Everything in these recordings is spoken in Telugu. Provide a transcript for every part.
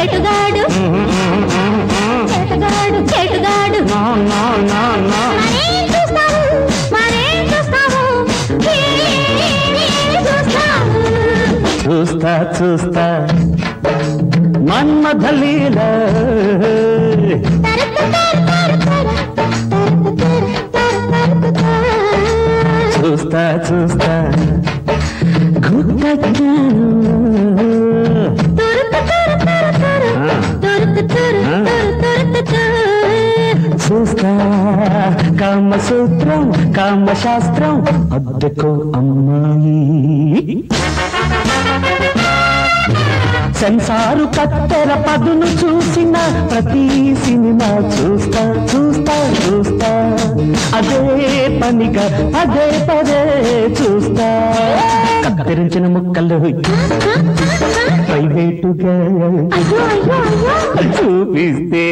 చేటుగాడు చేటుగాడు చేటుగాడు నా నా నా నా మరేం చూస్తావు మరేం చూస్తావు ఏం చూస్తావు చూస్తా చూస్తా మన్మథ లీల చూస్తా చూస్తా గుర్తొచ్చాను చూస్తా కామసూత్రం కామశాస్త్రం అద్దెకు అమ్మాయి సెన్సారు కత్తెర పదును చూసిన ప్రతి సినిమా చూస్తా చూస్తా చూస్తా అదే పనిగా పదే పదే చూస్తా కత్తిరించిన ముక్కలు ప్రైవేటుగా అయ్యో అయ్యో అయ్యో చూపిస్తే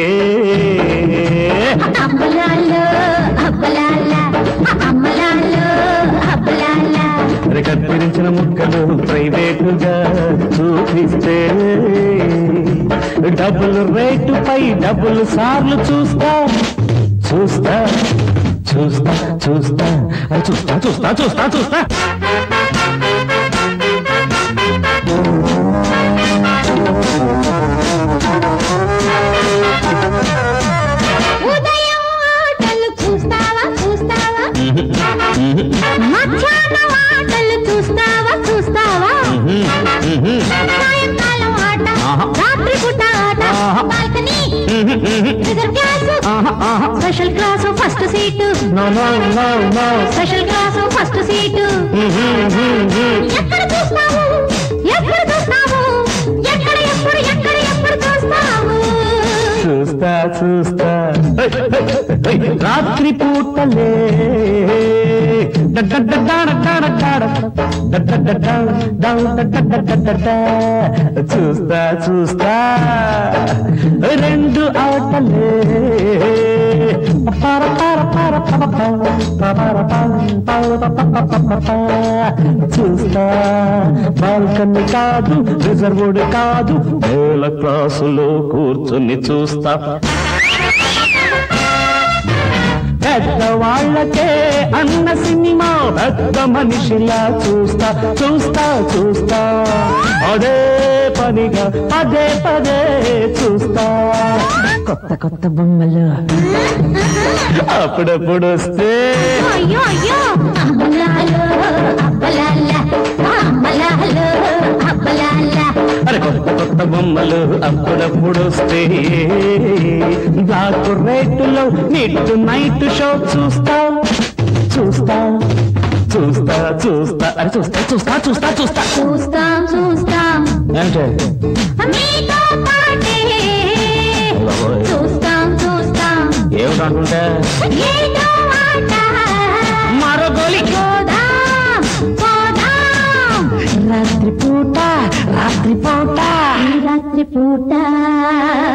అబ్బలాలో అబ్బలాల అమ్మలాలో అబ్బలాల మరి కత్తిరించిన ముక్కలు ప్రైవేటుగా చూపిస్తే డబ్బులు రేటుపై డబ్బులు సార్లు చూస్తా చూస్తా చూస్తా చూస్తా అది చూస్తా చూస్తా చూస్తా చూస్తా ఉదయం ఆటలు చూస్తావా చూస్తావా మధ్యాహ్నం ఆటలు చూస్తావా చూస్తావా సాయంకాలం ఆట ఆహా. రాత్రి పూట ఆట ఆహా. బాల్కనీ రిజర్వ్ క్లాసు ఆహా, ఆహా. Special class first seat No, no, no, no. Special class first seat ఎక్కడ చూస్తావు ఎక్కడ చూస్తావు ఎక్కడ ఎప్పుడు ఎక్కడ ఎప్పుడు చూస్తావు చూస్తా చూస్తా రాత్రి పూటలే చూస్తా చూస్తా రెండు ఆటలే పర పర పర పర పర పర పర చూస్తా బాల్కనీ కాదు రిజర్వుడ్ కాదు వేల క్లాసులో కూర్చుని చూస్తా పెద్దవాళ్ళకే అన్న సినిమా పెద్ద మనిషిలా చూస్తా చూస్తా చూస్తా అదే పనిగా పదే పదే చూస్తా కొత్త కొత్త బొమ్మలు అప్పుడప్పుడు వస్తే అయ్యో అయ్యో అబ్బలాలో అబ్బలాల అబ్బలాలో అబ్బలాల అరే కొత్త కొత్త బొమ్మలు అప్పుడప్పుడు వస్తే బ్లాక్ రేటులో నిట్ నైట్ షో చూస్తా చూస్తా చూస్తా చూస్తా అరే చూస్తా చూస్తా చూస్తా చూస్తా చూస్తాం చూస్తాం అంటే మీతో పాటే బాబోయ్. చూస్తాం చూస్తాం ఏమిటంటుంటే ఏదో ఆట మరో గోలి పోదాం పోదాం రాత్రి పూట రాత్రి పూట ఈ రాత్రి పూట